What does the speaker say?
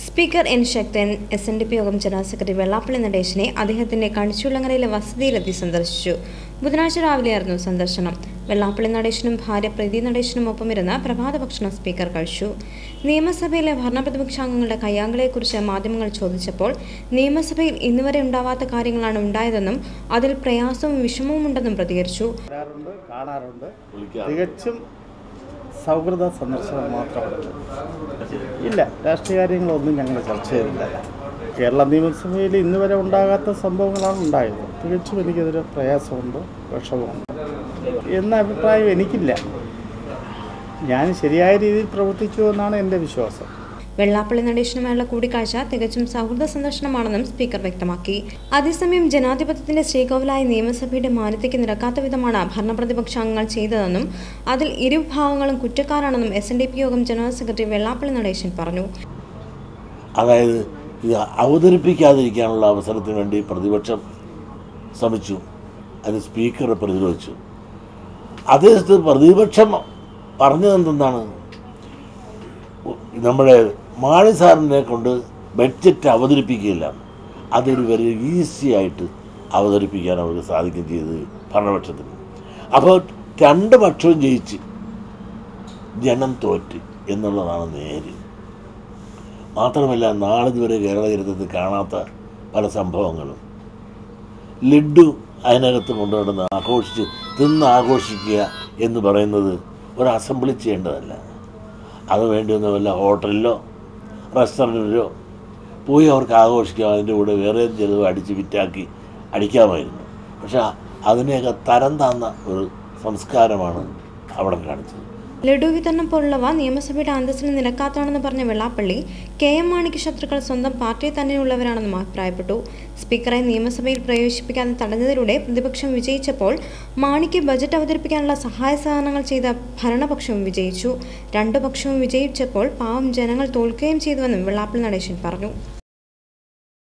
Speaker N Sakthan S N D P യോഗം general secretary Vellappally നടേശനെ അദ്ദേഹത്തിന്റെ കണിച്ചുള്ളങ്ങരയിലെ വസതിയിലെത്തി സന്ദർശിച്ചു ബുധനാഴ്ച രാവിലെയായിരുന്നു സന്ദർശനം വെള്ളാപ്പള്ളി നടേശനും ഭാര്യ പ്രീതി നടേശനും ഒപ്പമിരുന്ന് പ്രഭാത ഭക്ഷണം സ്പീക്കർ കഴിച്ചു നിയമസഭയിലെ ഭരണപ്രതിപക്ഷാംഗങ്ങളുടെ കയ്യാങ്കളയെക്കുറിച്ച് മാധ്യമങ്ങൾ ചോദിച്ചപ്പോൾ നിയമസഭയിൽ ഇന്നുവരെ ഉണ്ടാവാത്ത കാര്യങ്ങളാണ് ഉണ്ടായതെന്നും അതിൽ പ്രയാസവും വിഷമവും ഉണ്ടെന്നും പ്രതികരിച്ചു വരാറുണ്ട് കാണാറുണ്ട് വിളിക്കാറുണ്ട്. തികച്ചും സൗഹൃദ സന്ദർശനം മാത്രമാണ് ഇല്ല രാഷ്ട്രീയ കാര്യങ്ങളൊന്നും ഞങ്ങൾ ചർച്ച ചെയ്തില്ല കേരള നിയമസഭയിൽ ഇന്ന് വരെ ഉണ്ടാകാത്ത സംഭവങ്ങളാണ് ഉണ്ടായത് തികച്ചും എനിക്കതൊരു പ്രയാസമുണ്ട് വിഷമമുണ്ട് എന്ന അഭിപ്രായം എനിക്കില്ല ഞാൻ ശരിയായ രീതിയിൽ പ്രവർത്തിച്ചു എന്നാണ് എൻ്റെ വിശ്വാസം വെള്ളാപ്പള്ളി നടേശനുമായുള്ള കൂടിക്കാഴ്ച തികച്ചും സൗഹൃദ സന്ദർശനമാണെന്നും സ്പീക്കർ വ്യക്തമാക്കി അതേസമയം ജനാധിപത്യത്തിന്റെ ശ്രീകോവിലായ നിയമസഭയുടെ മാന്യതയ്ക്ക് നിരക്കാത്ത വിധമാണ് ഭരണപ്രതിപക്ഷാംഗങ്ങൾ ചെയ്തതെന്നും അതിൽ ഇരുവിഭാഗങ്ങളും കുറ്റക്കാരാണെന്നും എസ് എൻ ഡി പി യോഗം ജനറൽ സെക്രട്ടറി വെള്ളാപ്പള്ളി നടേശൻ പറഞ്ഞു അതായത് ഇത് അവതരിപ്പിക്കാതിരിക്കാനുള്ള അവസരത്തിന് വേണ്ടി പ്രതിപക്ഷം ശ്രമിച്ചു അത് സ്പീക്കർ പ്രതിരോധിച്ചു അതേ സ്ഥിതി പ്രതിപക്ഷം പറഞ്ഞതെന്തെന്നാണ് നമ്മുടെ മാണി സാറിനെ കൊണ്ട് ബഡ്ജറ്റ് അവതരിപ്പിക്കുകയില്ല അതൊരു വളരെ ഈസി ആയിട്ട് അവതരിപ്പിക്കാൻ അവർക്ക് സാധിക്കുകയും ചെയ്തത് ഭരണപക്ഷത്തിന് അപ്പോൾ രണ്ട് പക്ഷവും ജയിച്ച് ജനം തോറ്റ് എന്നുള്ളതാണ് നേര് മാത്രമല്ല നാളിതുവരെ കേരള ചരിത്രത്തിൽ കാണാത്ത പല സംഭവങ്ങളും ലഡ്ഡു അതിനകത്ത് കൊണ്ടുവന്ന് ആഘോഷിച്ച് തിന്ന് ആഘോഷിക്കുക എന്ന് പറയുന്നത് ഒരു അസംബ്ലി ചെയ്യേണ്ടതല്ല അത് വേണ്ടി വന്ന വല്ല ഹോട്ടലിലോ റെസ്റ്റോറൻറ്റിലോ പോയി അവർക്ക് ആഘോഷിക്കാം അതിൻ്റെ കൂടെ വേറെ ചിലവ് അടിച്ച് വിറ്റാക്കി അടിക്കാമായിരുന്നു പക്ഷെ അതിനെയൊക്കെ തരം താന്ന ഒരു സംസ്കാരമാണ് അവിടെ കാണിച്ചത് ലഡു വിതരണം പോലുള്ളവ നിയമസഭയുടെ അന്തസ്സിന് നിരക്കാത്തതാണെന്ന് പറഞ്ഞ വെള്ളാപ്പള്ളി കെ എം മാണിക്ക് ശത്രുക്കൾ സ്വന്തം പാർട്ടിയിൽ തന്നെയുള്ളവരാണെന്നും അഭിപ്രായപ്പെട്ടു സ്പീക്കറെ നിയമസഭയിൽ പ്രവേശിപ്പിക്കാതെ തടഞ്ഞതിലൂടെ പ്രതിപക്ഷം വിജയിച്ചപ്പോൾ മാണിക്ക് ബജറ്റ് അവതരിപ്പിക്കാനുള്ള സഹായ സഹകരണങ്ങൾ ചെയ്ത ഭരണപക്ഷവും വിജയിച്ചു രണ്ടു പക്ഷവും വിജയിച്ചപ്പോൾ പാവം ജനങ്ങൾ തോൽക്കുകയും ചെയ്തുവെന്നും വെള്ളാപ്പള്ളി നടേശൻ പറഞ്ഞു